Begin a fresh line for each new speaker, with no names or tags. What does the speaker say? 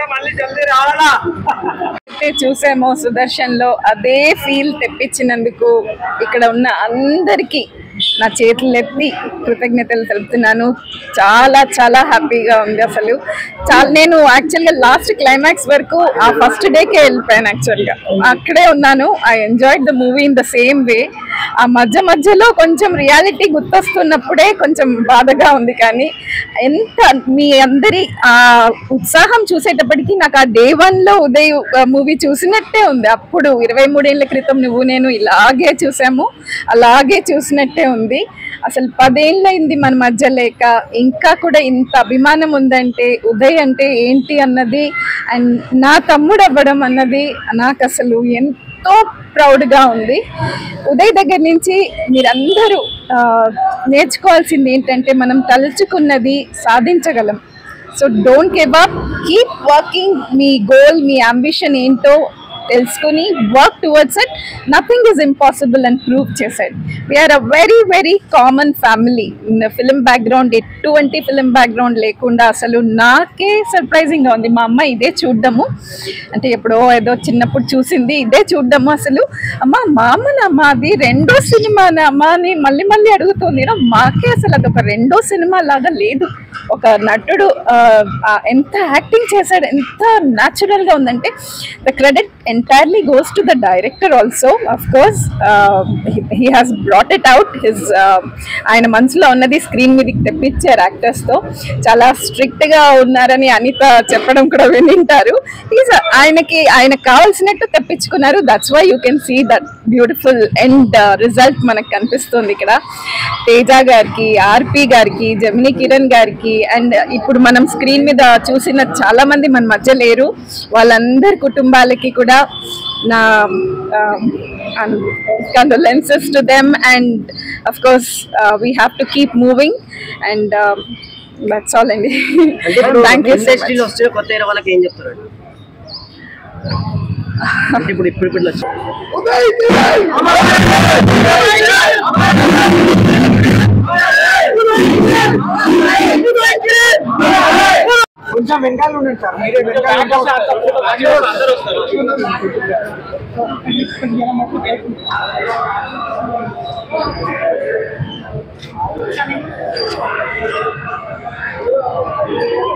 మళ్ళీ జల్దీ రావాలా
అయితే చూసామో సుదర్శన్ లో అదే ఫీల్ తెప్పించినందుకు ఇక్కడ ఉన్న అందరికీ నా చేతులు ఎత్తి కృతజ్ఞతలు తెలుపుతున్నాను చాలా చాలా హ్యాపీగా ఉంది అసలు చాలా నేను యాక్చువల్గా లాస్ట్ క్లైమాక్స్ వరకు ఆ ఫస్ట్ డేకే వెళ్ళిపోయాను యాక్చువల్గా అక్కడే ఉన్నాను I enjoyed the movie in the same way ఆ మధ్య మధ్యలో కొంచెం రియాలిటీ గుర్తొస్తున్నప్పుడే కొంచెం బాధగా ఉంది కానీ ఎంత మీ అందరి ఆ ఉత్సాహం చూసేటప్పటికి నాకు ఆ డే వన్ లో ఉదయ్ మూవీ చూసినట్టే ఉంది అప్పుడు ఇరవై మూడేళ్ల క్రితం నువ్వు నేను ఇలాగే చూసాము అలాగే చూసినట్టే ఉంది అసలు పదేళ్ళైంది మన మధ్య లేక ఇంకా కూడా ఇంత అభిమానం ఉందంటే ఉదయ్ అంటే ఏంటి అన్నది అండ్ నా తమ్ముడు అవ్వడం అన్నది నాకు అసలు ఎంతో ప్రౌడ్గా ఉంది ఉదయ్ దగ్గర నుంచి మీరందరూ ఆ, నేర్చుకోవాల్సింది ఏంటంటే మనం తలుచుకున్నది సాధించగలం so don't give up keep working మీ గోల్ మీ అంబిషన్ ఏంటో తెలుసుకుని work towards it nothing is impossible అని ప్రూవ్ చేశాడు we are a very very common family film background ఎటువంటి ఫిలిం బ్యాక్గ్రౌండ్ లేకుండా అసలు నాకే సర్ప్రైజింగ్గా ఉంది మా అమ్మ ఇదే చూడ్డము అంటే ఎప్పుడో ఏదో చిన్నప్పుడు చూసింది ఇదే చూడ్డము అసలు అమ్మ మా అమ్మ మాది రెండో సినిమా అమ్మ అని మళ్ళీ మళ్ళీ అడుగుతుంది "ఏరా, మాకే అసలు అదొక రెండో సినిమా లాగా లేదు ఒక నటుడు ఆ, ఆ, ఎంత యాక్టింగ్ చేశాడు ఎంత న్యాచురల్ గా ఉందంటే the credit entirely goes to the director also of course he has brought it out his ఆయన మనసులో ఉన్నది స్క్రీన్ మీదకి తెప్పించారు యాక్టర్స్ తో చాలా స్ట్రిక్ట్ గా ఉన్నారని అనిత చెప్పడం కూడా వినింటారు He's a- ఆయనకి ఆయనకు కావాల్సినట్టు తెప్పించుకున్నారు that's why you can see that beautiful end result మనకు కనిపిస్తుంది ఇక్కడ తేజ గారికి ఆర్పి గారికి జమిని కిరణ్ గారికి అండ్ ఇప్పుడు మనం స్క్రీన్ మీద చూసిన చాలా మంది మన మధ్య లేరు వాళ్ళందరి కుటుంబాలకి కూడా నా condolences to them and of course we have to keep moving and that's all అండి
అంటే ఇప్పుడు
థ్యాంక్ యూ సో
ఇండస్ట్రీలో వస్తే కొత్త హీరో వాళ్ళకి ఏం చెప్తారు అంటే ఇప్పుడు ఇప్పుడు ఇప్పుడు వచ్చి
కొంచెం వెనకాల ఉండండి సార్ మీరే వెనకాల
Thank